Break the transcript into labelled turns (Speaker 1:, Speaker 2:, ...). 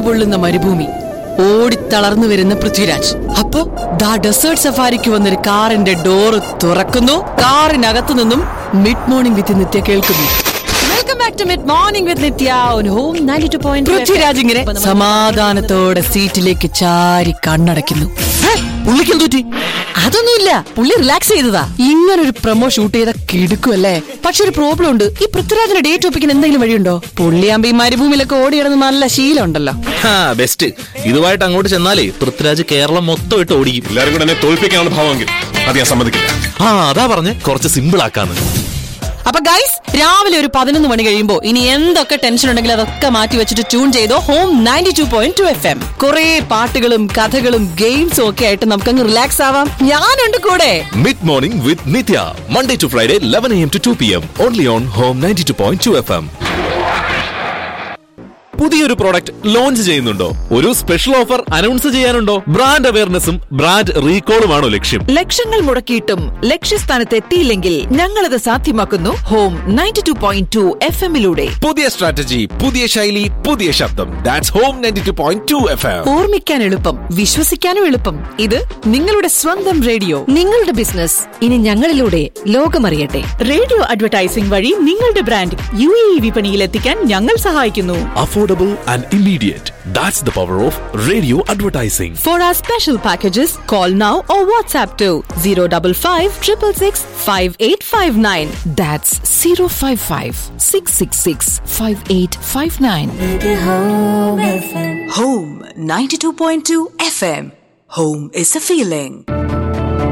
Speaker 1: ചൂടുപൊള്ളുന്ന മരുഭൂമി ഓടിത്തളർന്നു വരുന്ന പൃഥ്വിരാജ് അപ്പോ ദാ ഡെസേർട്ട് സഫാരിക്ക് വന്നൊരു കാറിന്റെ ഡോറ് തുറക്കുന്നു കാറിനകത്തു നിന്നും മിഡ് മോർണിംഗ് വിത്ത് നിത്യ കേൾക്കുന്നു welcome back to mid morning with Nithya on Home 92.2 Prithviraj ഇങ്ങനെ സമാധാനത്തോടെ സീറ്റിലേക്ക് ചാരി കണ്ണടയ്ക്കുന്നു പുള്ളിക്ക് എന്ത് പറ്റി അതൊന്നുമില്ല പുള്ളി റിലാക്സ് ചെയ്തതാ ഇങ്ങനെ ഒരു പ്രൊമോ ഷൂട്ട് ചെയ്ത കിടുക്കുമല്ലേ പക്ഷെ ഒരു പ്രോബ്ലം ഉണ്ട് ഈ പൃഥ്വിരാജിന്റെ ഡേറ്റ് ഒപ്പിക്കാൻ എന്തെങ്കിലും വഴിയുണ്ടോ പുള്ളിയാകുമ്പോ ഈ മരുഭൂമിയിലൊക്കെ ഓടി കിടന്ന് നല്ല ശീലം ഉണ്ടല്ലോ
Speaker 2: ബെസ്റ്റ് ഇതുമായിട്ട് അങ്ങോട്ട് ചെന്നാലേ പൃഥ്വിരാജ് കേരളം മൊത്തം ഇട്ട് ഓടിക്കും
Speaker 3: എല്ലാരും കൂടെ എന്നെ തോൽപ്പിക്കാനാണ് ഭാവമെങ്കിൽ അത് ഞാൻ സമ്മതിക്കില്ല
Speaker 2: ആ അതാ പറഞ്ഞ് കുറച്ച് സിമ്പിൾ ആക്കാന്ന്
Speaker 1: അപ്പൊ ഗൈസ് രാവിലെ ഒരു പതിനൊന്ന് മണി കഴിയുമ്പോ ഇനി എന്തൊക്കെ ടെൻഷൻ ഉണ്ടെങ്കിലും അതൊക്കെ മാറ്റി വെച്ചിട്ട് ട്യൂൺ ചെയ്തോ Home ninety two point two F M കുറെ പാട്ടുകളും കഥകളും ഗെയിംസും ഒക്കെ ആയിട്ട് നമുക്കങ്ങ് റിലാക്സ് ആവാം ഞാനുണ്ട് കൂടെ
Speaker 2: mid morning with Nithya Monday to Friday eleven am to two P M only on Home ninety two point two F M പുതിയൊരു പ്രോഡക്റ്റ് ലോഞ്ച് ചെയ്യുന്നുണ്ടോ ഒരു സ്പെഷ്യൽ ഓഫർ അനൗൺസ് ചെയ്യാനുണ്ടോ ബ്രാൻഡ് അവയർനെസ്സും ബ്രാൻഡ് റീകോളുമാണോ ലക്ഷ്യം
Speaker 4: ലക്ഷങ്ങൾ മുടക്കിയിട്ടും ലക്ഷ്യസ്ഥാനത്ത് എത്തിയില്ലെങ്കിൽ ഞങ്ങളത് സാധ്യമാക്കുന്നു Home ninety two point two F എമ്മിലൂടെ
Speaker 2: പുതിയ സ്ട്രാറ്റജി പുതിയ ശൈലി പുതിയ ശബ്ദം that's Home ninety two point two F M
Speaker 1: ഓർമ്മിക്കാൻ എളുപ്പം വിശ്വസിക്കാനും എളുപ്പം ഇത് നിങ്ങളുടെ സ്വന്തം റേഡിയോ
Speaker 5: നിങ്ങളുടെ ബിസിനസ് ഇനി ഞങ്ങളിലൂടെ ലോകമറിയട്ടെ
Speaker 6: റേഡിയോ അഡ്വർടൈസിംഗ് വഴി നിങ്ങളുടെ ബ്രാൻഡ് യു എ ഇ വിപണിയിൽ എത്തിക്കാൻ ഞങ്ങൾ സഹായിക്കുന്നു
Speaker 2: affordable and immediate. That's the power of radio advertising.
Speaker 6: For our special packages call now or WhatsApp two zero double five triple six five eight five nine
Speaker 5: that's zero five five six six six five eight five nine
Speaker 7: Home 92.2 FM. Home is a feeling.